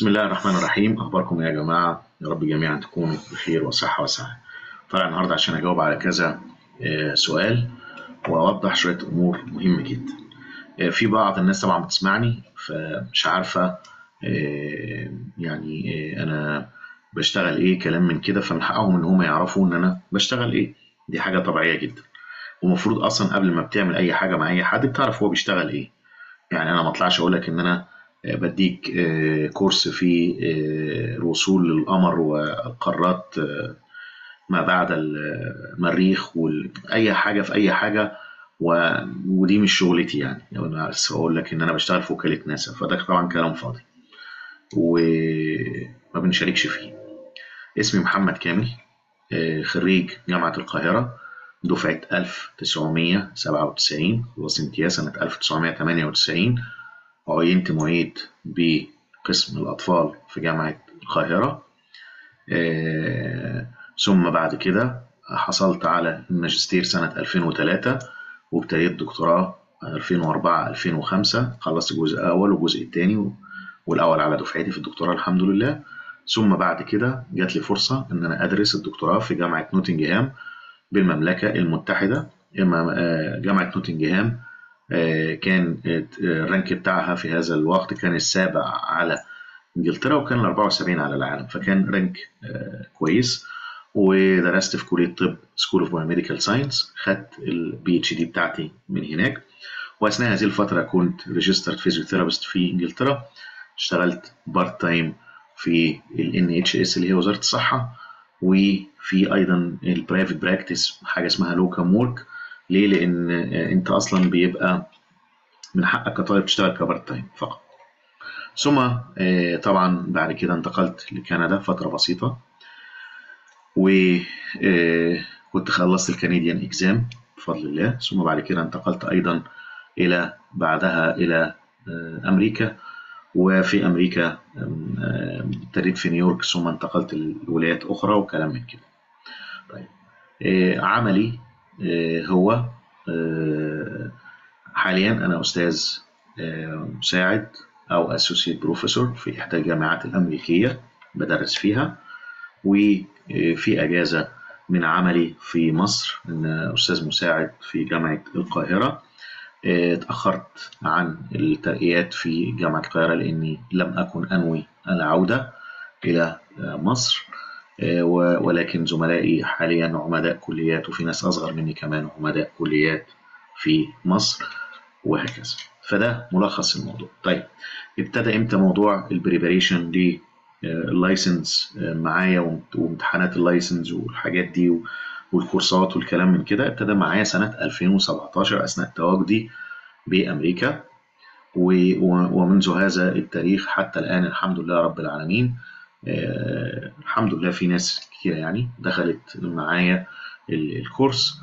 بسم الله الرحمن الرحيم اخباركم يا جماعه يا رب جميعا تكونوا بخير وصحه وسعاده طالع النهارده عشان اجاوب على كذا آه، سؤال واوضح شويه امور مهمه جدا آه، في بعض الناس طبعا بتسمعني فمش عارفه آه، يعني آه، انا بشتغل ايه كلام من كده فمن حقهم ان هم يعرفوا ان انا بشتغل ايه دي حاجه طبيعيه جدا ومفروض اصلا قبل ما بتعمل اي حاجه مع اي حد بتعرف هو بيشتغل ايه يعني انا ما اطلعش اقول لك ان انا آه، بديك آه، كورس في آه، الوصول للقمر والقارات آه، ما بعد المريخ واي حاجه في اي حاجه و... ودي مش شغلتي يعني يعني انا بس اقول لك ان انا بشتغل في وكاله ناسا فده طبعا كلام فاضي وما بنشاركش فيه اسمي محمد كامل آه، خريج جامعه القاهره دفعه 1997 خلصت امتياز سنه 1998 عينت معيد بقسم الأطفال في جامعة القاهرة آه، ثم بعد كده حصلت على الماجستير سنة 2003 وابتديت دكتوراه 2004 2005 خلصت الجزء الأول والجزء الثاني والأول على دفعتي في الدكتوراه الحمد لله ثم بعد كده جات لي فرصة إن أنا أدرس الدكتوراه في جامعة نوتنجهام بالمملكة المتحدة إما- آه، جامعة نوتنجهام آه، كان آه، الرانك بتاعها في هذا الوقت كان السابع على انجلترا وكان ال 74 على العالم فكان رانك آه، كويس ودرست في كليه طب سكول اوف بايوميديكال ساينس خدت البي اتش دي بتاعتي من هناك واثناء هذه الفتره كنت ريجسترد فيزيوثيرابيست في انجلترا اشتغلت بارت تايم في ال اتش اس اللي هي وزاره الصحه وفي ايضا البرايفت براكتس حاجه اسمها لوكام وورك ليه؟ لان آه، انت اصلا بيبقى من حقك كطالب تشتغل كبارت تايم فقط ثم آه، طبعا بعد كده انتقلت لكندا فترة بسيطة وكنت خلصت الكنديان اكزام بفضل الله ثم بعد كده انتقلت ايضا الى بعدها الى آه، امريكا وفي امريكا آم، آم، ابتديت في نيويورك ثم انتقلت لولايات اخرى وكلام من كده طيب آه، عملي آه، هو آه، حاليا انا استاذ آه، مساعد او اسوسيت بروفيسور في احدى الجامعات الامريكيه بدرس فيها وفي اجازه من عملي في مصر ان استاذ مساعد في جامعه القاهره آه، اتاخرت عن الترقيات في جامعه القاهره لاني لم اكن انوي العوده الى آه، مصر آه، و- ولكن زملائي حاليا عمداء كليات وفي ناس اصغر مني كمان عمداء كليات في مصر وهكذا فده ملخص الموضوع طيب ابتدى امتى موضوع البريباريشن لللايسنس معايا وامت- وامتحانات اللايسنس والحاجات دي و- والكورسات والكلام من كده ابتدى معايا سنة 2017 أثناء تواجدي بأمريكا و- و- ومنذ هذا التاريخ حتى الآن الحمد لله رب العالمين آه، الحمد لله في ناس كتير يعني دخلت معايا ال- الكورس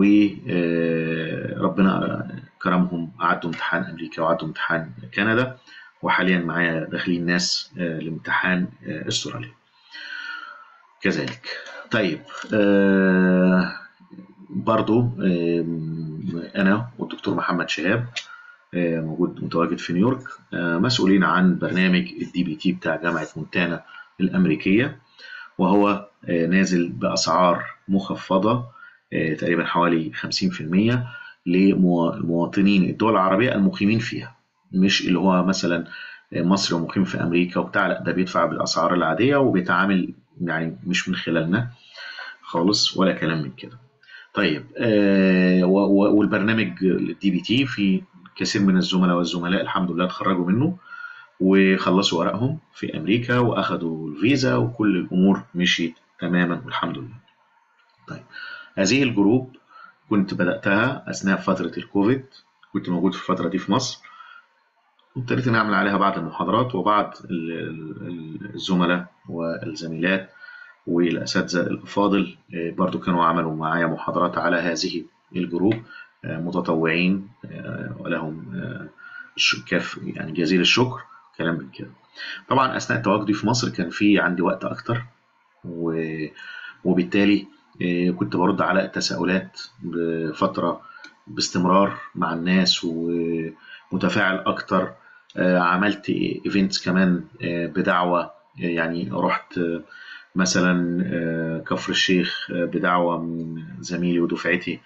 وربنا كرمهم عدوا امتحان امريكا وعدوا امتحان كندا وحاليا معايا داخلين ناس آه، لامتحان آه، استراليا كذلك طيب آه، برضو آم، انا والدكتور محمد شهاب آه، موجود متواجد في نيويورك آه، مسؤولين عن برنامج الدي بي تي بتاع جامعة مونتانا الأمريكية وهو آه، نازل بأسعار مخفضة آه، تقريبا حوالي 50% لمواطنين الدول العربية المقيمين فيها مش اللي هو مثلا آه، مصري ومقيم في أمريكا وبتاع لا ده بيدفع بالأسعار العادية وبيتعامل يعني مش من خلالنا خالص ولا كلام من كده طيب آه و- و- والبرنامج الدي بي تي في كثير من الزملاء والزملاء الحمد لله اتخرجوا منه وخلصوا ورقهم في امريكا واخدوا الفيزا وكل الامور مشيت تماما والحمد لله. طيب هذه الجروب كنت بداتها اثناء فتره الكوفيد كنت موجود في الفتره دي في مصر وابتديت نعمل عليها بعض المحاضرات وبعض ال- ال- الزملاء والزميلات والاساتذه الافاضل آه، برضو كانوا عملوا معايا محاضرات على هذه الجروب آه، متطوعين آه، ولهم آه، الش- كاف يعني جزيل الشكر كلام من كده طبعا اثناء تواجدي في مصر كان في عندي وقت اكتر و- وبالتالي آه، كنت برد على التساؤلات بفتره باستمرار مع الناس ومتفاعل اكتر عملت ايفنتس كمان بدعوه يعني رحت مثلا كفر الشيخ بدعوه من زميلي ودفعتي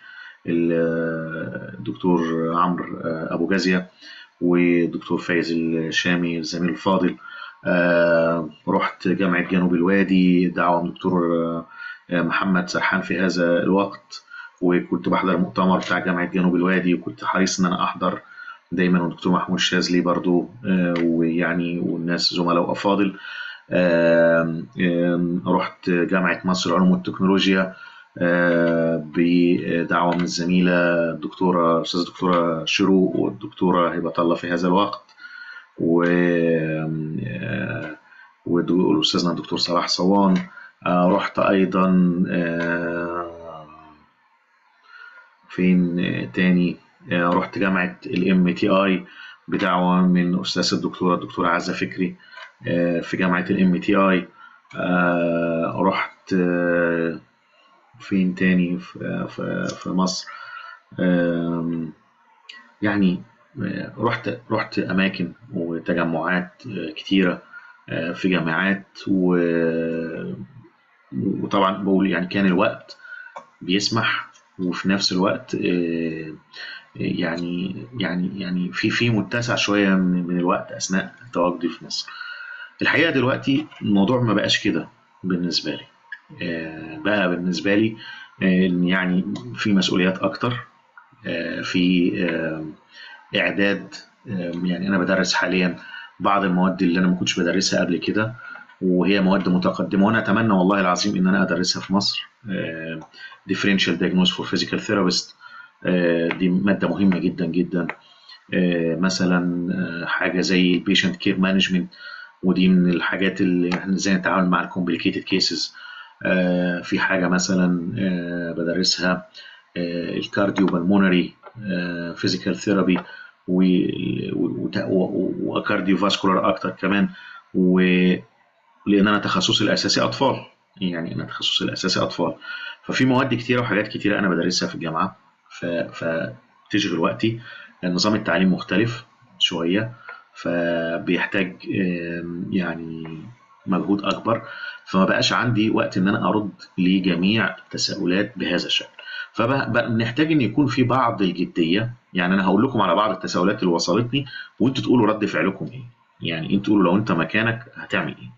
الدكتور عمرو ابو جازيه والدكتور فايز الشامي الزميل الفاضل رحت جامعه جنوب الوادي دعوه من الدكتور محمد سرحان في هذا الوقت وكنت بحضر مؤتمر بتاع جامعه جنوب الوادي وكنت حريص ان انا احضر دايما والدكتور محمود الشاذلي برضو ويعني والناس زملاء افاضل رحت جامعه مصر العلوم والتكنولوجيا بدعوه من الزميله الدكتوره الاستاذه الدكتوره شروق والدكتوره هبه الله في هذا الوقت و والاستاذنا الدكتور صلاح صوان رحت ايضا فين تاني رحت جامعه الام تي اي بدعوه من استاذ الدكتوره الدكتوره عزه فكري في جامعه الام تي اي رحت فين تاني في, في مصر يعني رحت رحت اماكن وتجمعات كتيره في جامعات و وطبعا بقول يعني كان الوقت بيسمح وفي نفس الوقت يعني يعني يعني في في متسع شويه من الوقت اثناء تواجدي في مصر. الحقيقه دلوقتي الموضوع ما بقاش كده بالنسبه لي. بقى بالنسبه لي يعني في مسؤوليات اكتر في اعداد يعني انا بدرس حاليا بعض المواد اللي انا ما كنتش بدرسها قبل كده وهي مواد متقدمه وانا اتمنى والله العظيم ان انا ادرسها في مصر differential diagnosis for physical therapist دي ماده مهمه جدا جدا مثلا حاجه زي البيشنت كير مانجمنت ودي من الحاجات اللي احنا ازاي نتعامل مع الكومبليكيتد كيسز في حاجه مثلا بدرسها الكارديو بالمونري فيزيكال ثيرابي وكارديو فاسكولار اكتر كمان و لان انا تخصصي الاساسي اطفال يعني انا تخصصي الاساسي اطفال ففي مواد كتيره وحاجات كتيره انا بدرسها في الجامعه فتشغل وقتي نظام التعليم مختلف شويه فبيحتاج يعني مجهود اكبر فما بقاش عندي وقت ان انا ارد لجميع التساؤلات بهذا الشكل فبنحتاج ان يكون في بعض الجديه يعني انا هقول لكم على بعض التساؤلات اللي وصلتني وانتوا تقولوا رد فعلكم ايه يعني انتوا تقولوا لو انت مكانك هتعمل ايه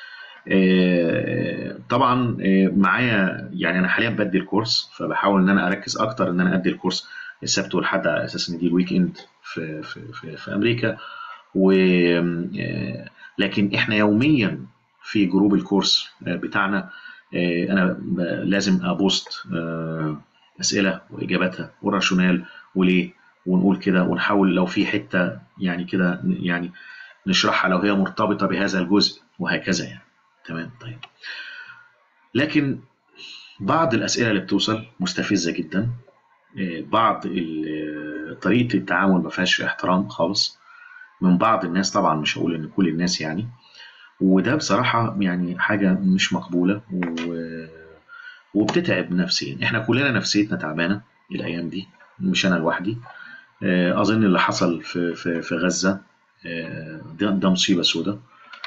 طبعا معايا يعني انا حاليا بدي الكورس فبحاول ان انا اركز اكتر ان انا ادي الكورس السبت والحد على اساس ان دي الويك اند في في في, في امريكا و لكن احنا يوميا في جروب الكورس بتاعنا انا لازم ابوست اسئله واجاباتها والراشونال وليه ونقول كده ونحاول لو في حته يعني كده يعني نشرحها لو هي مرتبطه بهذا الجزء وهكذا يعني تمام طيب لكن بعض الاسئله اللي بتوصل مستفزه جدا بعض طريقه التعامل ما فيهاش احترام خالص من بعض الناس طبعا مش هقول ان كل الناس يعني وده بصراحه يعني حاجه مش مقبوله و... وبتتعب نفسيا احنا كلنا نفسيتنا تعبانه الايام دي مش انا لوحدي اظن اللي حصل في في في غزه ده, ده مصيبه سوداء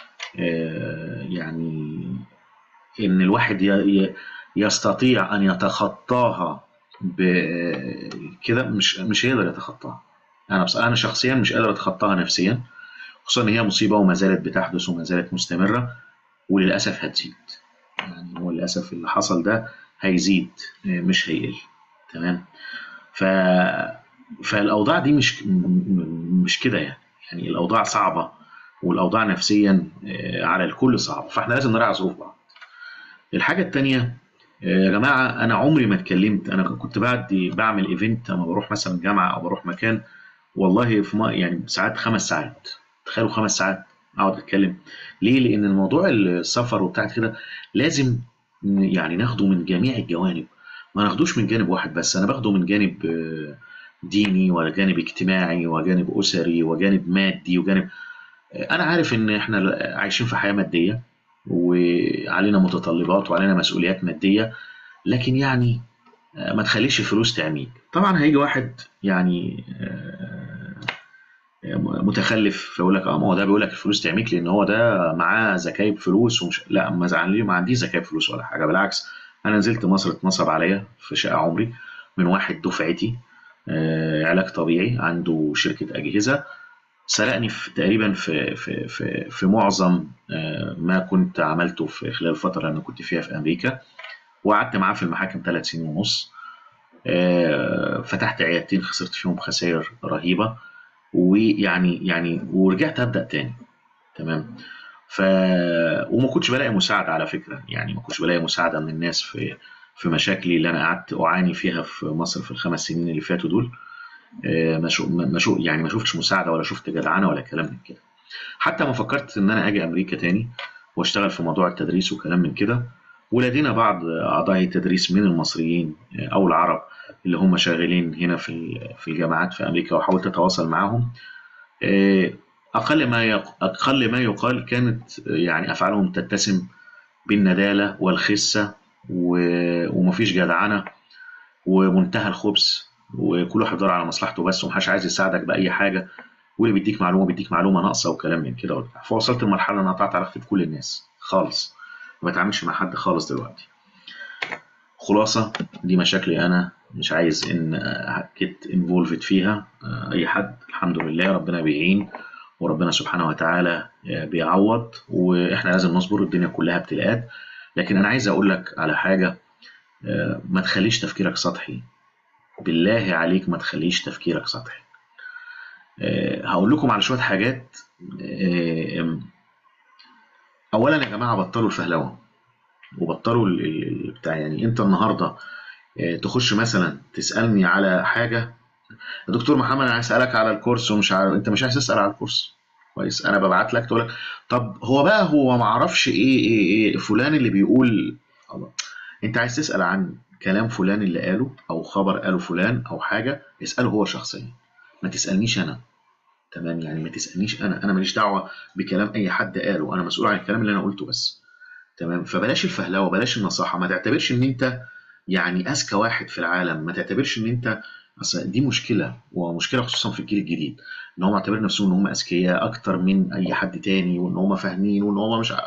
يعني ان الواحد يستطيع ان يتخطاها كده مش مش هيقدر يتخطاها انا بص... انا شخصيا مش قادر اتخطاها نفسيا خصوصا ان هي مصيبه وما زالت بتحدث وما زالت مستمره وللاسف هتزيد يعني هو للاسف اللي حصل ده هيزيد مش هيقل تمام ف فالاوضاع دي مش مش كده يعني يعني الاوضاع صعبه والاوضاع نفسيا على الكل صعبه فاحنا لازم نراعي ظروف بعض الحاجه الثانيه يا جماعه انا عمري ما اتكلمت انا كنت بعد بعمل ايفنت لما بروح مثلا جامعه او بروح مكان والله في ما يعني ساعات خمس ساعات تخيلوا خمس ساعات اقعد اتكلم ليه لان الموضوع السفر وبتاع كده لازم يعني ناخده من جميع الجوانب ما ناخدوش من جانب واحد بس انا باخده من جانب ديني وجانب اجتماعي وجانب اسري وجانب مادي وجانب انا عارف ان احنا عايشين في حياه ماديه وعلينا متطلبات وعلينا مسؤوليات ماديه لكن يعني ما تخليش الفلوس تعميك طبعا هيجي واحد يعني متخلف فيقول لك اه ما هو ده بيقول لك الفلوس تعميك لان هو ده معاه زكايب فلوس ومش لا ما زعلني ما عنديش زكايب فلوس ولا حاجه بالعكس انا نزلت مصر اتنصب عليا في شقه عمري من واحد دفعتي آه علاج طبيعي عنده شركه اجهزه سرقني في تقريبا في في في, في معظم آه ما كنت عملته في خلال الفتره اللي انا كنت فيها في امريكا وقعدت معاه في المحاكم ثلاث سنين ونص آه فتحت عيادتين خسرت فيهم خسائر رهيبه ويعني يعني ورجعت ابدا تاني تمام ف وما كنتش بلاقي مساعده على فكره يعني ما كنتش بلاقي مساعده من الناس في في مشاكلي اللي انا قعدت اعاني فيها في مصر في الخمس سنين اللي فاتوا دول ما شو ما شو يعني ما شفتش مساعده ولا شفت جدعنه ولا كلام من كده حتى ما فكرت ان انا اجي امريكا تاني واشتغل في موضوع التدريس وكلام من كده ولدينا بعض اعضاء التدريس من المصريين او العرب اللي هم شغالين هنا في في الجامعات في امريكا وحاولت اتواصل معاهم اقل ما اقل ما يقال كانت يعني افعالهم تتسم بالنداله والخسه ومفيش جدعنه ومنتهى الخبث وكل واحد بيدور على مصلحته بس ومحدش عايز يساعدك باي حاجه واللي بيديك معلومه بيديك معلومه ناقصه وكلام من كده وبتاع فوصلت لمرحله ان انا قطعت علاقتي بكل الناس خالص ما بتعاملش مع حد خالص دلوقتي خلاصة دي مشاكلي أنا مش عايز إن أكت انفولفد فيها أي حد الحمد لله ربنا بيعين وربنا سبحانه وتعالى بيعوض وإحنا لازم نصبر الدنيا كلها ابتلاءات لكن أنا عايز أقول لك على حاجة ما تخليش تفكيرك سطحي بالله عليك ما تخليش تفكيرك سطحي هقول لكم على شوية حاجات أولا يا جماعة بطلوا الفهلوة وبطلوا بتاع يعني انت النهارده تخش مثلا تسالني على حاجه يا دكتور محمد انا عايز اسالك على الكورس ومش عارف انت مش عايز تسال على الكورس كويس انا ببعت لك تقول لك طب هو بقى هو ما اعرفش ايه ايه ايه فلان اللي بيقول الله انت عايز تسال عن كلام فلان اللي قاله او خبر قاله فلان او حاجه اساله هو شخصيا ما تسالنيش انا تمام يعني ما تسالنيش انا انا ماليش دعوه بكلام اي حد قاله انا مسؤول عن الكلام اللي انا قلته بس تمام فبلاش الفهلوه بلاش النصاحه ما تعتبرش ان انت يعني اذكى واحد في العالم ما تعتبرش ان انت اصل دي مشكله ومشكله خصوصا في الجيل الجديد ان هم معتبرين نفسهم ان هم اذكياء اكتر من اي حد تاني وان هم فاهمين وان هم مش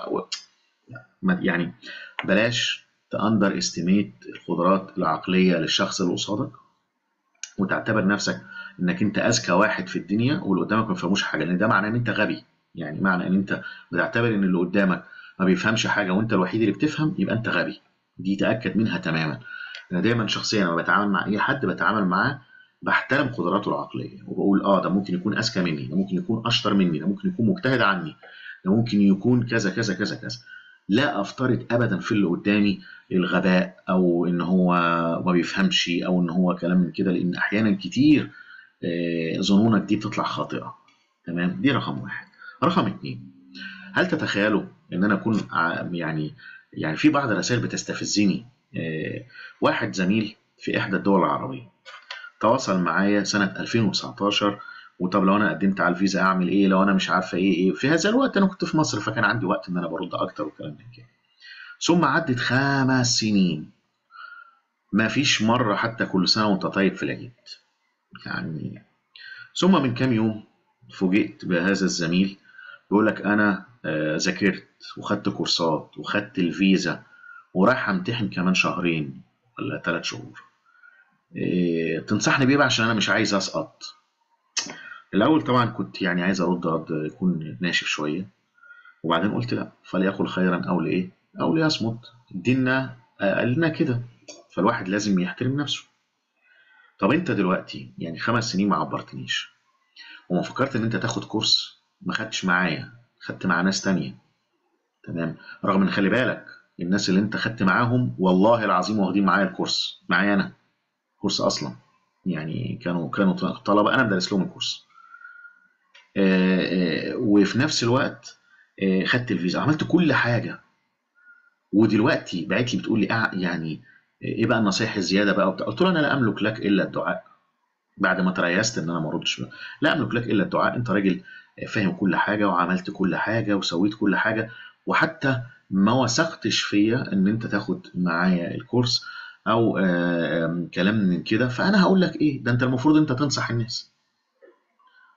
يعني بلاش تاندر استيميت القدرات العقليه للشخص اللي قصادك وتعتبر نفسك انك انت اذكى واحد في الدنيا واللي قدامك ما بيفهموش حاجه لان ده معناه ان انت غبي يعني معنى ان انت بتعتبر ان اللي قدامك ما بيفهمش حاجه وانت الوحيد اللي بتفهم يبقى انت غبي دي تاكد منها تماما انا دايما شخصيا لما بتعامل مع اي حد بتعامل معاه بحترم قدراته العقليه وبقول اه ده ممكن يكون اذكى مني ده ممكن يكون اشطر مني ده ممكن يكون مجتهد عني ده ممكن يكون كذا كذا كذا كذا لا افترض ابدا في اللي قدامي الغباء او ان هو ما بيفهمش او ان هو كلام من كده لان احيانا كتير ظنونك دي بتطلع خاطئه تمام دي رقم واحد رقم اتنين هل تتخيلوا ان انا اكون يعني يعني في بعض الرسائل بتستفزني واحد زميل في احدى الدول العربيه تواصل معايا سنه 2019 وطب لو انا قدمت على الفيزا اعمل ايه لو انا مش عارفه ايه ايه في هذا الوقت انا كنت في مصر فكان عندي وقت ان انا برد اكتر وكلام من كده ثم عدت خمس سنين ما فيش مره حتى كل سنه وانت طيب في العيد يعني ثم من كام يوم فوجئت بهذا الزميل بيقول لك انا ذاكرت وخدت كورسات وخدت الفيزا ورايح امتحن كمان شهرين ولا ثلاث شهور إيه تنصحني بيه بقى عشان انا مش عايز اسقط الاول طبعا كنت يعني عايز ارد رد يكون ناشف شويه وبعدين قلت لا فليقل خيرا او لايه او ليصمت ديننا قال لنا كده فالواحد لازم يحترم نفسه طب انت دلوقتي يعني خمس سنين ما عبرتنيش وما فكرت ان انت تاخد كورس ما خدتش معايا خدت مع ناس تانية تمام رغم ان خلي بالك الناس اللي انت خدت معاهم والله العظيم واخدين معايا الكورس معايا انا كورس اصلا يعني كانوا كانوا طلبه انا مدرس لهم الكورس آآ آآ وفي نفس الوقت خدت الفيزا عملت كل حاجه ودلوقتي بعت لي بتقول لي يعني ايه بقى النصايح الزياده بقى وبتاع قلت له انا لا املك لك الا الدعاء بعد ما تريست ان انا ما اردش لا املك لك الا الدعاء انت راجل فاهم كل حاجه وعملت كل حاجه وسويت كل حاجه وحتى ما وثقتش فيا ان انت تاخد معايا الكورس او كلام من كده فانا هقول لك ايه ده انت المفروض انت تنصح الناس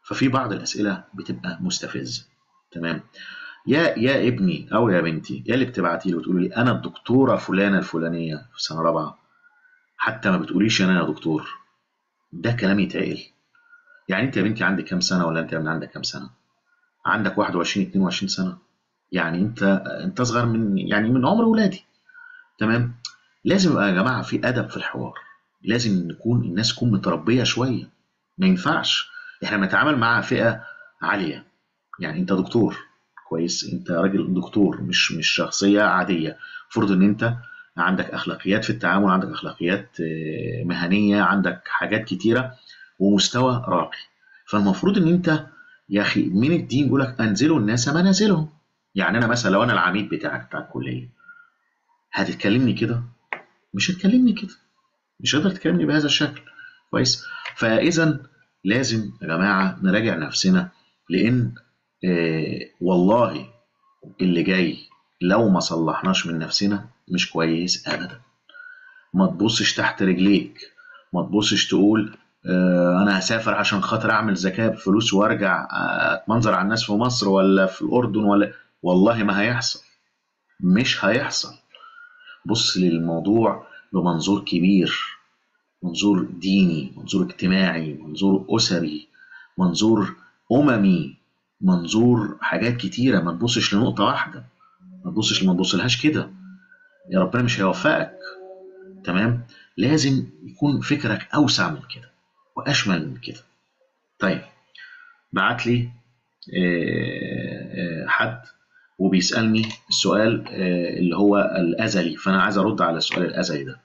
ففي بعض الاسئله بتبقى مستفزه تمام يا يا ابني او يا بنتي يا اللي بتبعتي لي وتقولي لي انا الدكتوره فلانه الفلانيه في سنه رابعه حتى ما بتقوليش انا يا دكتور ده كلام يتعقل يعني انت يا بنتي عندك كام سنه ولا انت يا ابني عندك كام سنه عندك 21 22 سنه يعني انت انت اصغر من يعني من عمر ولادي تمام لازم يبقى يا جماعه في ادب في الحوار لازم نكون الناس تكون متربيه شويه ما ينفعش احنا بنتعامل مع فئه عاليه يعني انت دكتور كويس انت راجل دكتور مش مش شخصيه عاديه المفروض ان انت عندك اخلاقيات في التعامل عندك اخلاقيات آه، مهنيه عندك حاجات كتيره ومستوى راقي فالمفروض ان انت يا اخي من الدين بيقول لك انزلوا الناس منازلهم يعني انا مثلا لو انا العميد بتاعك بتاع الكليه هتتكلمني كده مش هتكلمني كده مش هتقدر تكلمني بهذا الشكل كويس فاذا لازم يا جماعه نراجع نفسنا لان آه والله اللي جاي لو ما صلحناش من نفسنا مش كويس ابدا ما تبصش تحت رجليك ما تبصش تقول آه انا هسافر عشان خاطر اعمل زكاه بفلوس وارجع آه، اتمنظر على الناس في مصر ولا في الاردن ولا والله ما هيحصل مش هيحصل بص للموضوع بمنظور كبير منظور ديني منظور اجتماعي منظور أسري منظور أممي منظور حاجات كتيرة ما تبصش لنقطة واحدة ما تبصش ما تبصلهاش كده يا ربنا مش هيوفقك تمام لازم يكون فكرك أوسع من كده وأشمل من كده طيب بعت لي آه، آه، حد وبيسألني السؤال آه، اللي هو الأزلي فأنا عايز أرد على السؤال الأزلي ده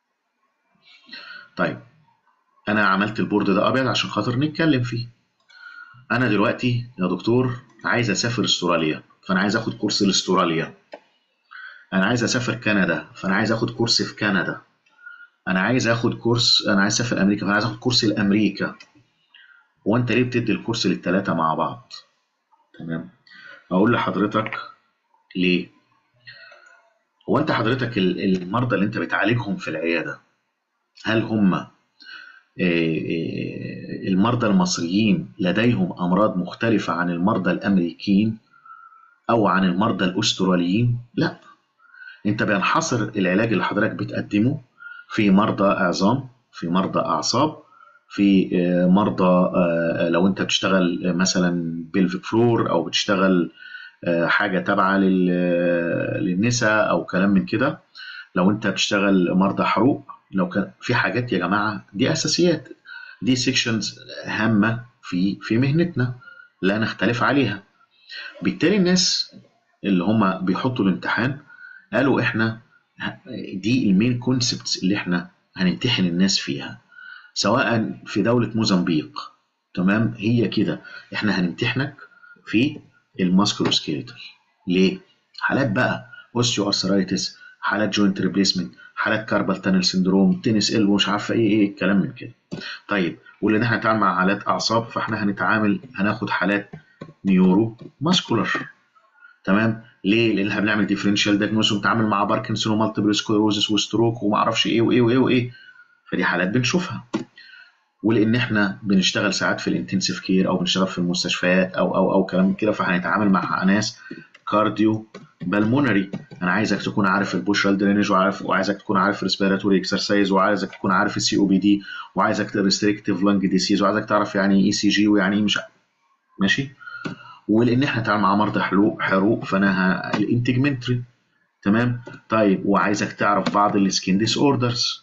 طيب أنا عملت البورد ده أبيض عشان خاطر نتكلم فيه أنا دلوقتي يا دكتور عايز أسافر استراليا فأنا عايز أخد كورس لاستراليا أنا عايز أسافر كندا فأنا عايز أخد كورس في كندا أنا عايز أخد كورس أنا عايز أسافر أمريكا فأنا عايز أخد كورس لأمريكا هو أنت ليه بتدي الكورس للتلاتة مع بعض؟ تمام اقول لحضرتك ليه هو انت حضرتك ال- المرضى اللي انت بتعالجهم في العياده هل هم آه، آه، المرضى المصريين لديهم امراض مختلفه عن المرضى الامريكيين او عن المرضى الاستراليين لا انت بينحصر العلاج اللي حضرتك بتقدمه في مرضى عظام في مرضى اعصاب في آه، مرضى آه، لو انت بتشتغل مثلا بيلفيك فلور او بتشتغل آه، حاجه تابعه لل- للنساء او كلام من كده لو انت بتشتغل مرضى حروق لو كان في حاجات يا جماعه دي اساسيات دي سيكشنز هامه في في مهنتنا لا نختلف عليها بالتالي الناس اللي هم بيحطوا الامتحان قالوا احنا ه- دي المين كونسبتس اللي احنا هنمتحن الناس فيها سواء في دولة موزمبيق تمام هي كده احنا هنمتحنك في الماسكروسكيلتال ليه؟ حالات بقى اوستيو ارثرايتس حالات جوينت ريبليسمنت حالات كاربال تانل سندروم تنس ال مش عارفه ايه ايه الكلام من كده طيب واللي احنا هنتعامل مع حالات اعصاب فاحنا هنتعامل هناخد حالات نيورو ماسكولار تمام ليه؟ لان احنا بنعمل ديفرنشال دايجنوز وبنتعامل مع باركنسون ومالتيبل سكلروزس وستروك وما اعرفش ايه وايه وايه وايه فدي حالات بنشوفها ولان احنا بنشتغل ساعات في الانتنسيف كير او بنشتغل في المستشفيات او او او كلام من كده فهنتعامل مع ناس كارديو بالمونري انا عايزك تكون عارف البوشرال درينج وعارف وعايزك تكون عارف ريسبيراتوري اكسرسايز وعايزك تكون عارف السي او بي دي وعايزك ريستريكتيف لانج ديسيز وعايزك تعرف يعني اي سي جي ويعني ايه مش ع- ماشي ولان احنا هنتعامل مع مرضى حروق حروق فانا ه- الانتجمنتري تمام طيب وعايزك تعرف بعض السكين ديس اوردرز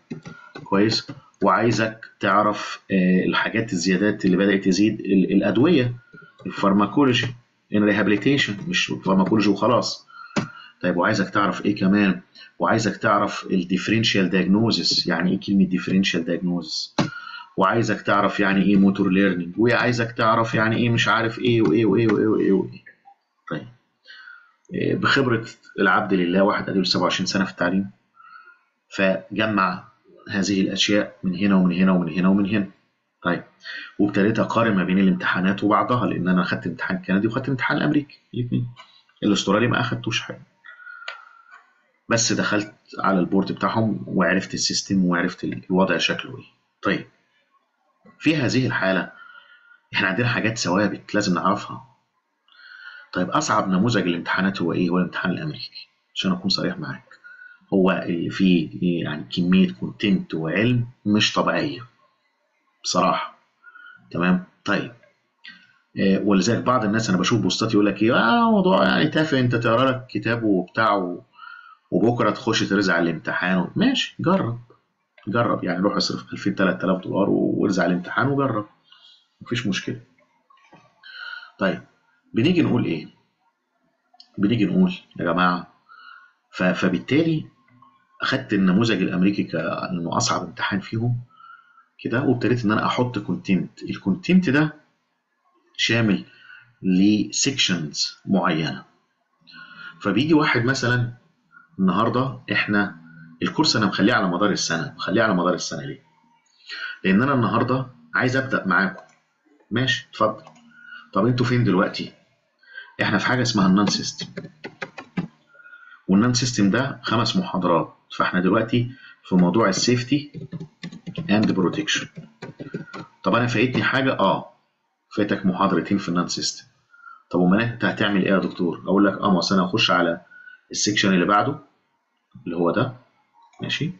كويس وعايزك تعرف آه، الحاجات الزيادات اللي بدأت تزيد ال- الأدوية الفارماكولوجي الريهابيليتيشن مش فارماكولوجي وخلاص طيب وعايزك تعرف ايه كمان وعايزك تعرف الديفرنشال دايجنوزس يعني ايه كلمة ديفرنشال دايجنوزس وعايزك تعرف يعني ايه موتور ليرنينج وعايزك تعرف يعني ايه مش عارف ايه وايه وايه وايه وايه, وإيه. طيب آه، بخبرة العبد لله واحد اديله 27 سنة في التعليم فجمع هذه الاشياء من هنا ومن هنا ومن هنا ومن هنا طيب وابتديت اقارن ما بين الامتحانات وبعضها لان انا اخدت امتحان كندي واخدت امتحان الامريكي الاثنين الاسترالي ما اخدتوش حاجه بس دخلت على البورد بتاعهم وعرفت السيستم وعرفت الوضع شكله ايه طيب في هذه الحاله احنا عندنا حاجات ثوابت لازم نعرفها طيب اصعب نموذج الامتحانات هو ايه هو الامتحان الامريكي عشان اكون صريح معاك هو اللي فيه يعني كميه كونتنت وعلم مش طبيعيه بصراحه تمام طيب آه، ولذلك بعض الناس انا بشوف بوستات يقول لك ايه اه موضوع يعني تافه انت تقرا لك كتاب وبتاع و- وبكره تخش ترزع على الامتحان ماشي جرب جرب يعني روح اصرف 2000 3000 دولار وارزع على الامتحان وجرب مفيش مشكله طيب بنيجي نقول ايه بنيجي نقول يا جماعه ف- فبالتالي اخدت النموذج الامريكي كانه اصعب امتحان فيهم كده وابتديت ان انا احط كونتنت الكونتنت ده شامل لسيكشنز معينه فبيجي واحد مثلا النهارده احنا الكورس انا مخليه على مدار السنه مخليه على مدار السنه ليه لان انا النهارده عايز ابدا معاكم ماشي اتفضل طب انتوا فين دلوقتي احنا في حاجه اسمها النون سيستم والنون سيستم ده خمس محاضرات فاحنا دلوقتي في موضوع السيفتي اند بروتكشن طب انا فايتني حاجه اه فاتك محاضرتين في النون سيستم طب امال انت هتعمل ايه يا دكتور اقول لك اه ما أصل انا هخش على السكشن اللي بعده اللي هو ده ماشي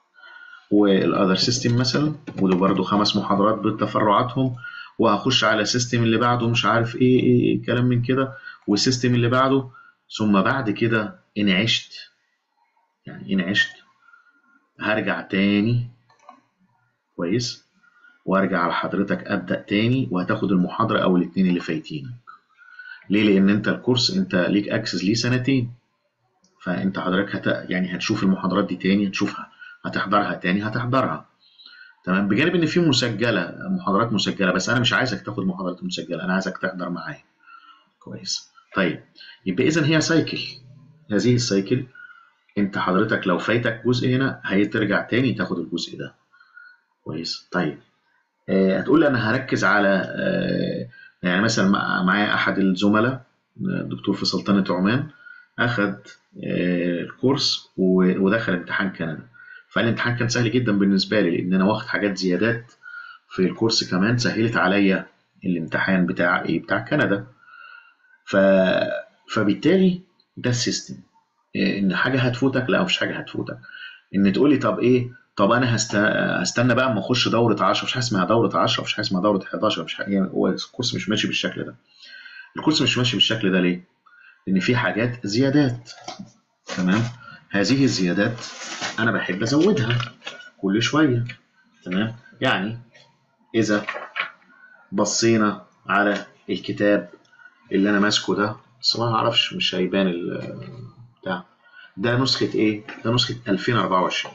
والاذر سيستم مثلا وده برضه خمس محاضرات بتفرعاتهم وهخش على السيستم اللي بعده مش عارف ايه ايه, إيه كلام من كده والسيستم اللي بعده ثم بعد كده ان عشت يعني ان عشت هرجع تاني كويس وارجع على حضرتك ابدا تاني وهتاخد المحاضره او الاثنين اللي فايتينك ليه لان انت الكورس انت ليك اكسس ليه سنتين فانت حضرتك هت... يعني هتشوف المحاضرات دي تاني هتشوفها هتحضرها تاني هتحضرها تمام بجانب ان في مسجله محاضرات مسجله بس انا مش عايزك تاخد محاضرات مسجله انا عايزك تحضر معايا كويس طيب يبقى اذا هي سايكل هذه السايكل انت حضرتك لو فايتك جزء هنا هترجع تاني تاخد الجزء ده كويس طيب آه هتقول لي انا هركز على آه يعني مثلا مع- معايا احد الزملاء آه، الدكتور في سلطنه عمان اخذ آه الكورس و- ودخل امتحان كندا فالامتحان كان سهل جدا بالنسبه لي لان انا واخد حاجات زيادات في الكورس كمان سهلت عليا الامتحان بتاع ايه بتاع كندا ف... فبالتالي ده السيستم إيه، ان حاجه هتفوتك لا مفيش حاجه هتفوتك ان تقول لي طب ايه طب انا هست... هستنى بقى اما اخش دوره 10 مفيش حاجه اسمها دوره 10 مفيش حاجه اسمها دوره 11 مفيش حاجه يعني هو الكورس مش ماشي بالشكل ده الكورس مش ماشي بالشكل ده ليه؟ لان في حاجات زيادات تمام هذه الزيادات انا بحب ازودها كل شويه تمام يعني اذا بصينا على الكتاب اللي انا ماسكه ده بس ما اعرفش مش هيبان ال- بتاع ده نسخة ايه؟ ده نسخة 2024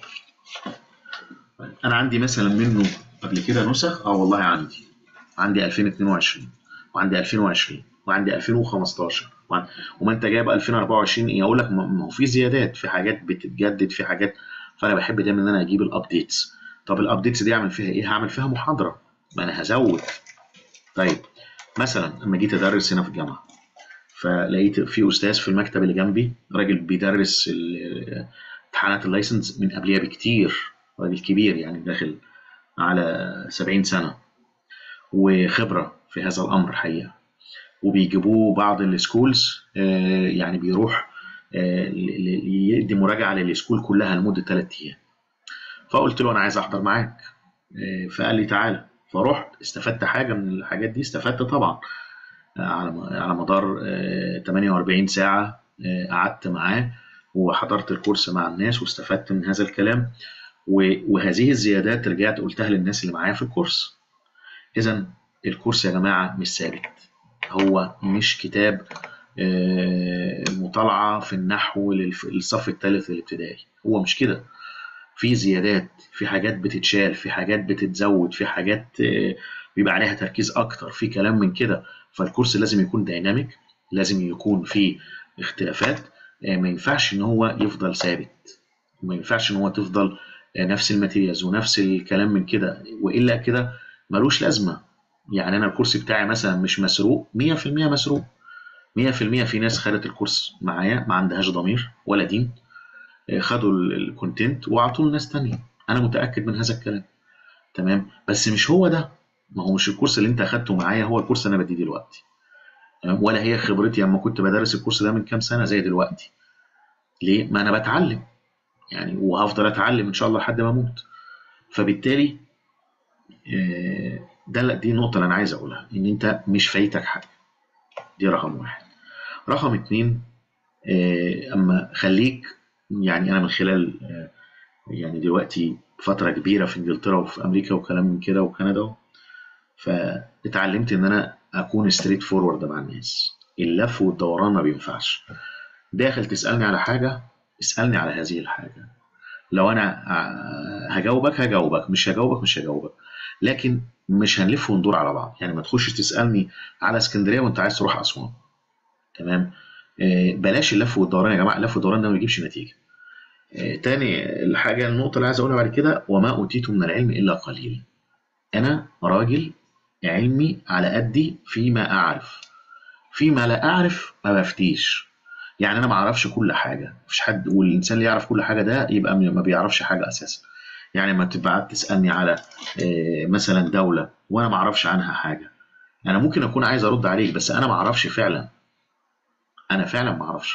انا عندي مثلا منه قبل كده نسخ اه والله عندي عندي 2022 وعندي 2020 وعندي 2015 وعن- وما انت جايب 2024 ايه اقول لك ما ما هو في زيادات في حاجات بتتجدد في حاجات فانا بحب دايما ان انا اجيب الابديتس طب الابديتس دي اعمل فيها ايه؟ هعمل فيها محاضرة ما انا هزود طيب مثلا لما جيت ادرس هنا في الجامعه فلقيت في استاذ في المكتب اللي جنبي راجل بيدرس ال- امتحانات اللايسنس من قبلها بكتير راجل كبير يعني داخل على 70 سنه وخبره في هذا الامر حقيقه وبيجيبوه بعض السكولز آه، يعني بيروح آه، ل- ل- يدي مراجعه للسكول كلها لمده ثلاث ايام فقلت له انا عايز احضر معاك آه، فقال لي تعالى فرحت استفدت حاجه من الحاجات دي استفدت طبعا على على مدار آه، 48 ساعة آه، قعدت معاه وحضرت الكورس مع الناس واستفدت من هذا الكلام و- وهذه الزيادات رجعت قلتها للناس اللي معايا في الكورس إذا الكورس يا جماعة مش ثابت هو مش كتاب آه، مطالعة في النحو للف- للصف الثالث الابتدائي هو مش كده في زيادات في حاجات بتتشال في حاجات بتتزود في حاجات آه، بيبقى عليها تركيز اكتر في كلام من كده فالكورس لازم يكون دايناميك لازم يكون فيه اختلافات آه، ما ينفعش ان هو يفضل ثابت ما ينفعش ان هو تفضل آه، نفس الماتيريالز ونفس الكلام من كده والا كده ملوش لازمه يعني انا الكورس بتاعي مثلا مش مسروق 100% مسروق 100% في ناس خدت الكورس معايا ما عندهاش ضمير ولا دين آه، خدوا الكونتنت واعطوه لناس تانية انا متاكد من هذا الكلام تمام بس مش هو ده ما هو مش الكورس اللي انت اخدته معايا هو الكورس اللي انا بديه دلوقتي تمام ولا هي خبرتي لما كنت بدرس الكورس ده من كام سنه زي دلوقتي ليه ما انا بتعلم يعني وهفضل اتعلم ان شاء الله لحد ما اموت فبالتالي آه، ده دي النقطه اللي انا عايز اقولها ان انت مش فايتك حاجه دي رقم واحد رقم اتنين آه، اما خليك يعني انا من خلال آه، يعني دلوقتي فتره كبيره في انجلترا وفي امريكا وكلام من كده وكندا فاتعلمت ان انا اكون ستريت فورورد مع الناس اللف والدوران ما بينفعش داخل تسالني على حاجه اسالني على هذه الحاجه لو انا هجاوبك هجاوبك مش هجاوبك مش هجاوبك لكن مش هنلف وندور على بعض يعني ما تخشش تسالني على اسكندريه وانت عايز تروح اسوان تمام آه، بلاش اللف والدوران يا جماعه اللف والدوران ده ما بيجيبش نتيجه آه، تاني الحاجه النقطه اللي عايز اقولها بعد كده وما اوتيتم من العلم الا قليل انا راجل علمي على قدي فيما اعرف فيما لا اعرف ما بفتيش يعني انا ما اعرفش كل حاجه مفيش حد والانسان اللي يعرف كل حاجه ده يبقى ما بيعرفش حاجه اساسا يعني ما تبقى تسالني على آه، مثلا دوله وانا ما اعرفش عنها حاجه انا ممكن اكون عايز ارد عليك بس انا ما اعرفش فعلا انا فعلا ما اعرفش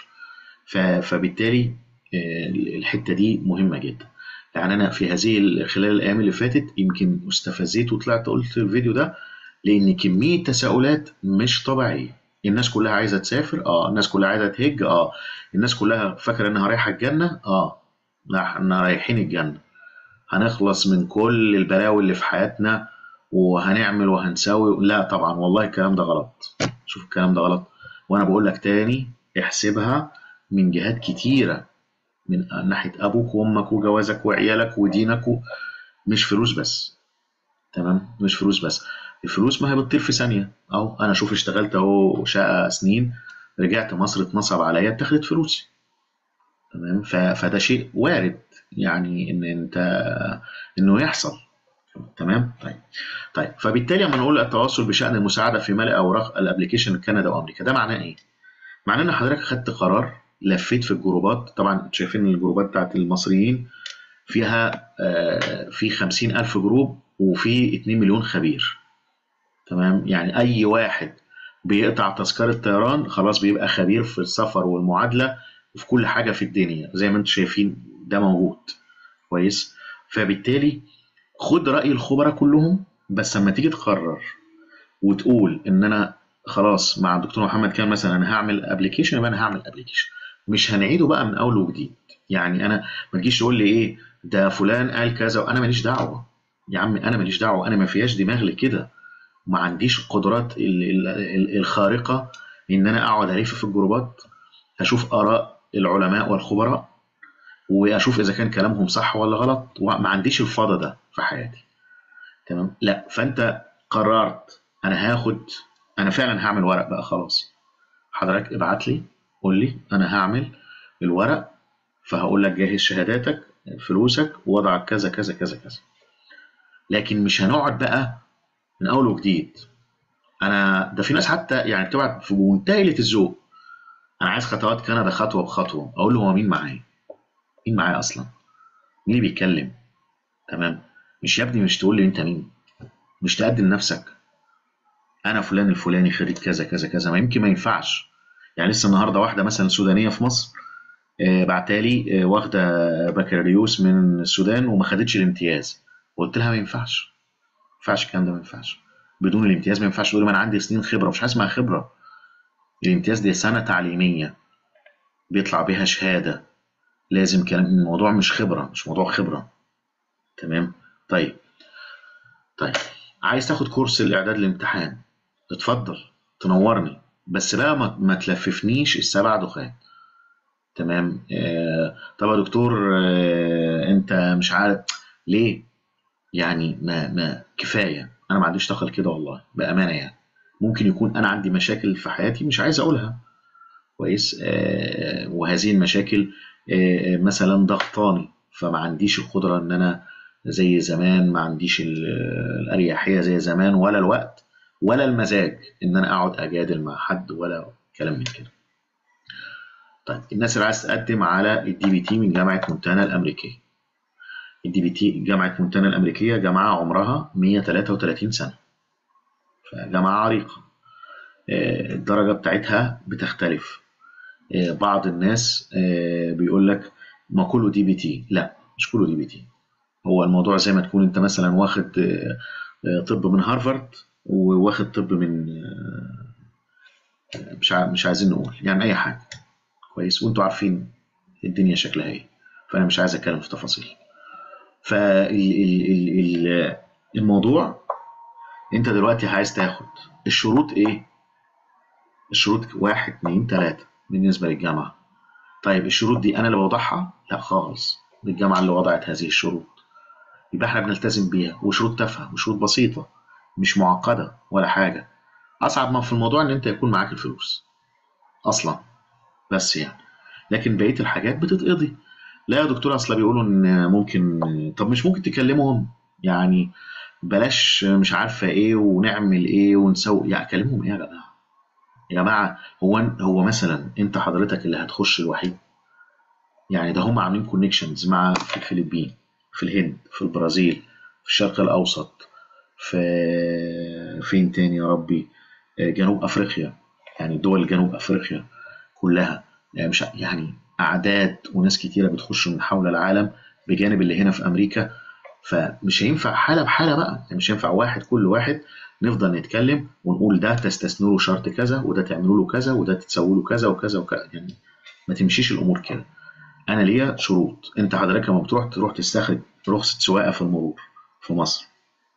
فبالتالي آه، الحته دي مهمه جدا يعني انا في هذه خلال الايام اللي فاتت يمكن استفزيت وطلعت قلت الفيديو ده لان كميه تساؤلات مش طبيعيه الناس كلها عايزه تسافر اه الناس كلها عايزه تهج اه الناس كلها فاكره انها رايحه الجنه اه لا احنا رايحين الجنه هنخلص من كل البلاوي اللي في حياتنا وهنعمل وهنسوي لا طبعا والله الكلام ده غلط شوف الكلام ده غلط وانا بقول لك تاني احسبها من جهات كتيره من ناحيه ابوك وامك وجوازك وعيالك ودينك مش فلوس بس تمام مش فلوس بس الفلوس ما هي بتطير في ثانيه اهو انا شوف اشتغلت اهو شقه سنين رجعت مصر اتنصب عليا اتاخدت فلوسي تمام فده شيء وارد يعني ان انت انه يحصل تمام طيب طيب فبالتالي لما نقول التواصل بشان المساعده في ملء اوراق الابلكيشن كندا وامريكا ده معناه ايه؟ معناه ان حضرتك خدت قرار لفيت في الجروبات طبعا شايفين الجروبات بتاعت المصريين فيها آه، في خمسين ألف جروب وفي 2 مليون خبير تمام يعني أي واحد بيقطع تذكرة طيران خلاص بيبقى خبير في السفر والمعادلة وفي كل حاجة في الدنيا زي ما انتم شايفين ده موجود كويس فبالتالي خد رأي الخبراء كلهم بس لما تيجي تقرر وتقول ان انا خلاص مع الدكتور محمد كان مثلا انا هعمل ابلكيشن يبقى انا هعمل ابلكيشن مش هنعيده بقى من اول وجديد يعني انا ما تجيش تقول لي ايه ده فلان قال كذا وانا ماليش دعوه يا عم انا ماليش دعوه انا ما فيهاش دماغ لكده ما عنديش القدرات الخارقه ان انا اقعد الف في الجروبات اشوف اراء العلماء والخبراء واشوف اذا كان كلامهم صح ولا غلط وما عنديش الفضا ده في حياتي تمام لا فانت قررت انا هاخد انا فعلا هعمل ورق بقى خلاص حضرتك ابعت لي قول لي انا هعمل الورق فهقول لك جهز شهاداتك فلوسك وضعك كذا كذا كذا كذا لكن مش هنقعد بقى من اول وجديد انا ده في ناس حتى يعني بتبعت في منتهى الذوق انا عايز خطوات كندا خطوه بخطوه اقول له هو مين معايا مين معايا اصلا مين اللي بيتكلم تمام مش يا ابني مش تقول لي انت مين مش تقدم نفسك انا فلان الفلاني خريج كذا كذا كذا ما يمكن ما ينفعش يعني لسه النهارده واحده مثلا سودانيه في مصر آه، بعتالي آه، واخده بكالوريوس من السودان وما خدتش الامتياز قلت لها ما ينفعش ما ينفعش الكلام ده ما ينفعش بدون الامتياز ما ينفعش تقولي ما انا عندي سنين خبره مش حاجه اسمها خبره الامتياز دي سنه تعليميه بيطلع بيها شهاده لازم كلام الموضوع مش خبره مش موضوع خبره تمام طيب طيب عايز تاخد كورس الاعداد للامتحان اتفضل تنورني بس بقى ما تلففنيش السبع دخان تمام آه طب يا دكتور آه انت مش عارف ليه يعني ما ما كفايه انا ما عنديش طاقه كده والله بامانه يعني ممكن يكون انا عندي مشاكل في حياتي مش عايز اقولها كويس آه وهذه المشاكل آه مثلا ضغطاني فما عنديش القدره ان انا زي زمان ما عنديش الاريحيه زي زمان ولا الوقت ولا المزاج ان انا اقعد اجادل مع حد ولا كلام من كده طيب الناس اللي عايز تقدم على الدي بي تي من جامعه مونتانا الامريكيه الدي بي تي جامعه مونتانا الامريكيه جامعه عمرها 133 سنه فجامعة عريقة آه، الدرجة بتاعتها بتختلف آه، بعض الناس آه، بيقول لك ما كله دي بي تي لا مش كله دي بي تي هو الموضوع زي ما تكون انت مثلا واخد آه، آه، طب من هارفارد وواخد طب من آه، مش عا- مش عايزين نقول يعني اي حاجه كويس وانتوا عارفين الدنيا شكلها ايه فانا مش عايز اتكلم في تفاصيل فالموضوع انت دلوقتي عايز تاخد الشروط ايه الشروط واحد اتنين تلاته بالنسبه للجامعه طيب الشروط دي انا اللي بوضعها لا خالص الجامعه اللي وضعت هذه الشروط يبقى احنا بنلتزم بيها وشروط تافهه وشروط بسيطه مش معقده ولا حاجه اصعب ما في الموضوع ان انت يكون معاك الفلوس اصلا بس يعني لكن بقيه الحاجات بتتقضي لا يا دكتور اصلا بيقولوا ان ممكن طب مش ممكن تكلمهم يعني بلاش مش عارفه ايه ونعمل ايه ونسوي يعني كلمهم ايه يا جماعه يا جماعه هو هو مثلا انت حضرتك اللي هتخش الوحيد يعني ده هم عاملين كونكشنز مع في الفلبين في الهند في البرازيل في الشرق الاوسط في فين تاني يا ربي جنوب افريقيا يعني دول جنوب افريقيا كلها يعني مش يعني اعداد وناس كتيره بتخش من حول العالم بجانب اللي هنا في امريكا فمش هينفع حاله بحاله بقى يعني مش هينفع واحد كل واحد نفضل نتكلم ونقول ده تستثنوا له شرط كذا وده تعملوا له كذا وده تسووا له كذا وكذا وكذا يعني ما تمشيش الامور كده انا ليا شروط انت حضرتك لما بتروح تروح تستخرج رخصه سواقه في المرور في مصر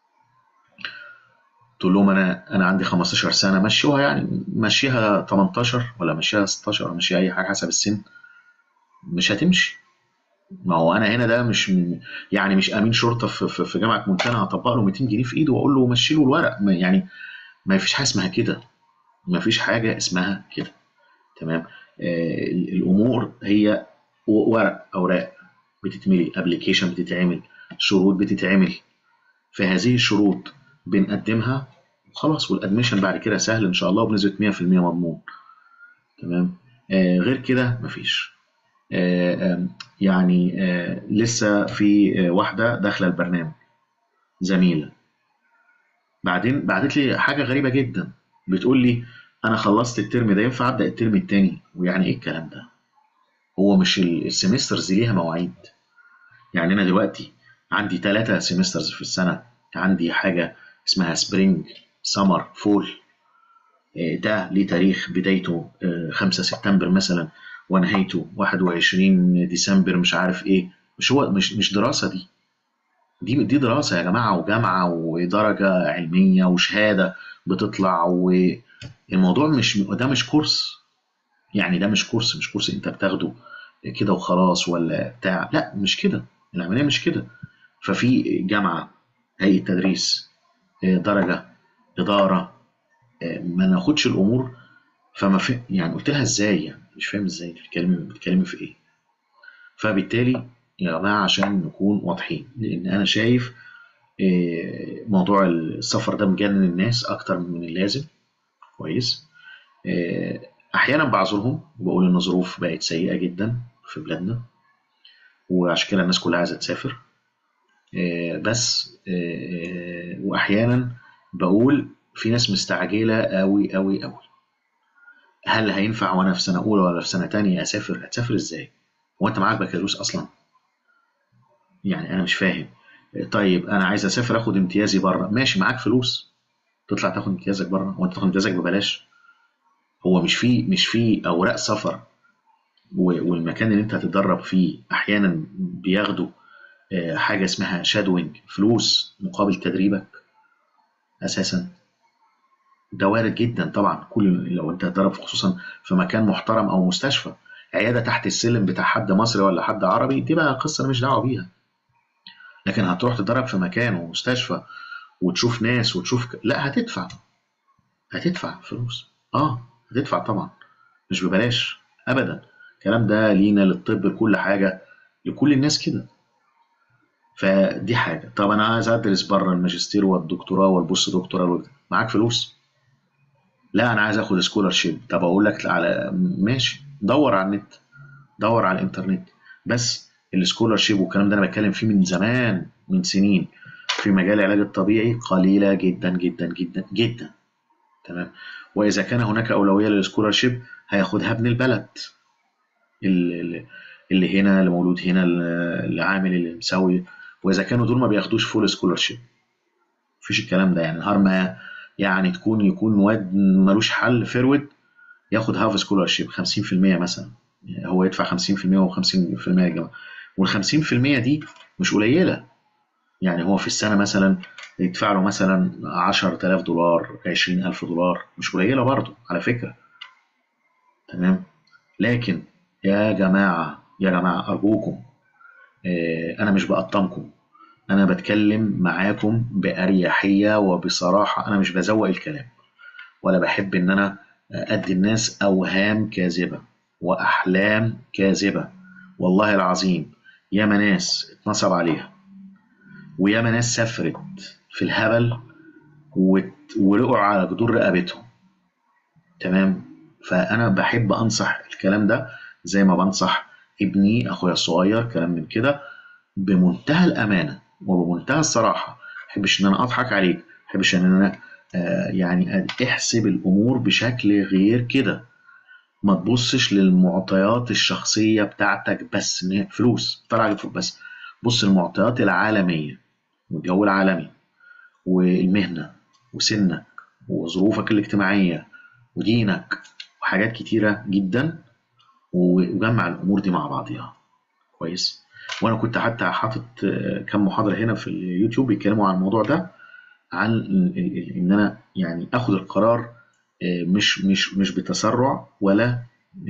تقول لهم انا انا عندي 15 سنه مشوها يعني مشيها 18 ولا مشيها 16 ولا مشيها اي حاجه حسب السن مش هتمشي ما هو انا هنا ده مش من يعني مش امين شرطه في, في, في جامعه مونتانا هطبق له 200 جنيه في ايده واقول له مشي له الورق ما يعني ما فيش حاجه اسمها كده ما فيش حاجه اسمها كده تمام آه الامور هي ورق اوراق بتتملي ابلكيشن بتتعمل شروط بتتعمل فهذه الشروط بنقدمها خلاص والادميشن بعد كده سهل ان شاء الله وبنسبه 100% مضمون تمام آه غير كده مفيش آه آه يعني آه لسه في آه واحده داخله البرنامج زميله بعدين بعتت لي حاجه غريبه جدا بتقول لي انا خلصت الترم ده ينفع ابدا الترم الثاني ويعني ايه الكلام ده هو مش السيمسترز ليها مواعيد يعني انا دلوقتي عندي ثلاثة سيمسترز في السنه عندي حاجه اسمها سبرينج سمر فول ده ليه تاريخ بدايته 5 سبتمبر مثلا ونهايته 21 ديسمبر مش عارف ايه مش هو مش مش دراسه دي دي دي دراسه يا جماعه وجامعه ودرجه علميه وشهاده بتطلع والموضوع مش ده مش كورس يعني ده مش كورس مش كورس انت بتاخده كده وخلاص ولا بتاع لا مش كده العمليه مش كده ففي جامعه هيئه تدريس درجه اداره ما ناخدش الامور فما في يعني قلت لها ازاي يعني مش فاهم ازاي بتتكلمي بتتكلمي في ايه فبالتالي يا جماعه عشان نكون واضحين لان انا شايف موضوع السفر ده مجنن الناس اكتر من اللازم كويس احيانا بعذرهم وبقول ان الظروف بقت سيئه جدا في بلادنا وعشان كده الناس كلها عايزه تسافر بس واحيانا بقول في ناس مستعجله قوي قوي قوي هل هينفع وانا في سنه اولى ولا في سنه تانية اسافر هتسافر ازاي هو انت معاك بكالوريوس اصلا يعني انا مش فاهم طيب انا عايز اسافر اخد امتيازي بره ماشي معاك فلوس تطلع تاخد امتيازك بره وانت تاخد امتيازك ببلاش هو مش في مش في اوراق سفر والمكان اللي انت هتتدرب فيه احيانا بياخدوا حاجه اسمها شادوينج فلوس مقابل تدريبك اساسا ده وارد جدا طبعا كل لو انت هتدرب خصوصا في مكان محترم او مستشفى عياده تحت السلم بتاع حد مصري ولا حد عربي دي بقى قصه انا مش دعوه بيها لكن هتروح تدرب في مكان ومستشفى وتشوف ناس وتشوف ك... لا هتدفع هتدفع فلوس اه هتدفع طبعا مش ببلاش ابدا الكلام ده لينا للطب لكل حاجه لكل الناس كده فدي حاجه طب انا عايز ادرس بره الماجستير والدكتوراه والبوست دكتوراه معاك فلوس لا انا عايز اخد سكولارشيب طب اقول لك على ماشي دور على النت دور على الانترنت بس السكولارشيب والكلام ده انا بتكلم فيه من زمان من سنين في مجال العلاج الطبيعي قليله جدا جدا جدا جدا تمام واذا كان هناك اولويه للسكولارشيب هياخدها ابن البلد اللي اللي هنا اللي مولود هنا اللي عامل اللي مسوي واذا كانوا دول ما بياخدوش فول سكولارشيب مفيش الكلام ده يعني نهار ما يعني تكون يكون واد ملوش حل فيرود ياخد هاف سكولارشيب 50% مثلا يعني هو يدفع 50% و50% يا جماعه وال 50% دي مش قليله يعني هو في السنه مثلا يدفع له مثلا 10000 دولار 20000 دولار مش قليله برضه على فكره تمام لكن يا جماعه يا جماعه ارجوكم آه، انا مش بقطمكم انا بتكلم معاكم باريحيه وبصراحه انا مش بزوق الكلام ولا بحب ان انا ادي الناس اوهام كاذبه واحلام كاذبه والله العظيم ياما ناس اتنصب عليها وياما ناس سافرت في الهبل ولقوا على جدور رقبتهم تمام فانا بحب انصح الكلام ده زي ما بنصح ابني اخويا الصغير كلام من كده بمنتهى الامانه وبمنتهى الصراحه ما بحبش ان انا اضحك عليك ما بحبش ان انا آه يعني احسب الامور بشكل غير كده ما تبصش للمعطيات الشخصيه بتاعتك بس ان فلوس طلع بس بص للمعطيات العالميه والجو العالمي والمهنه وسنك وظروفك الاجتماعيه ودينك وحاجات كتيره جدا وجمع الامور دي مع بعضيها كويس وانا كنت حتى حاطط كم محاضره هنا في اليوتيوب بيتكلموا عن الموضوع ده عن ان انا يعني اخد القرار مش مش مش بتسرع ولا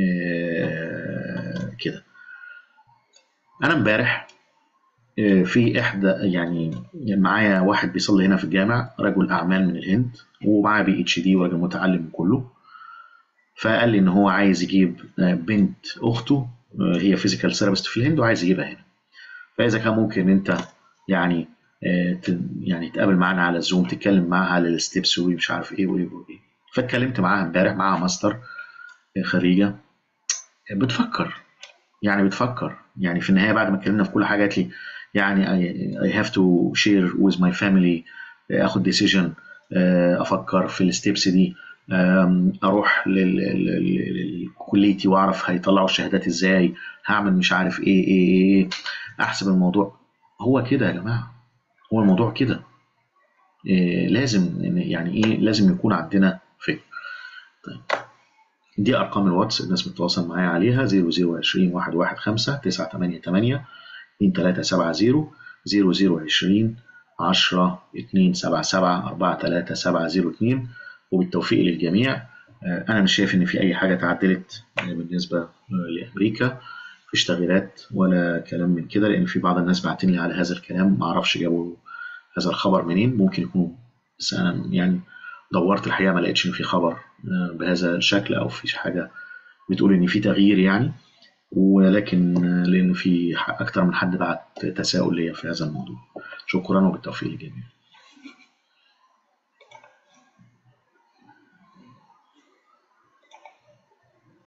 كده انا امبارح في احدى يعني معايا واحد بيصلي هنا في الجامع رجل اعمال من الهند ومعاه بي اتش دي وراجل متعلم كله فقال لي ان هو عايز يجيب بنت اخته هي فيزيكال ثيرابيست في الهند وعايز يجيبها هنا فاذا كان ممكن انت يعني يعني تقابل معانا على الزوم تتكلم معاها على الستبس ومش عارف ايه وايه وايه فاتكلمت معاها امبارح معاها ماستر خريجه بتفكر يعني بتفكر يعني في النهايه بعد ما اتكلمنا في كل حاجه قالت لي يعني I have to share with my family اخد ديسيجن افكر في الستبس دي اروح لكليتي واعرف هيطلعوا الشهادات ازاي هعمل مش عارف ايه ايه ايه احسب الموضوع هو كده يا جماعه هو الموضوع كده إيه لازم يعني ايه لازم يكون عندنا فكر طيب دي ارقام الواتس الناس بتتواصل معايا عليها 0020 115 988 2370 0020 10 277 43702 وبالتوفيق للجميع انا مش شايف ان في اي حاجه تعدلت بالنسبه لامريكا مفيش تغييرات ولا كلام من كده لان في بعض الناس بعتين لي على هذا الكلام ما اعرفش جابوا هذا الخبر منين ممكن يكونوا بس انا يعني دورت الحقيقه ما لقيتش ان في خبر بهذا الشكل او في حاجه بتقول ان في تغيير يعني ولكن لان في اكتر من حد بعت تساؤل ليا في هذا الموضوع شكرا وبالتوفيق للجميع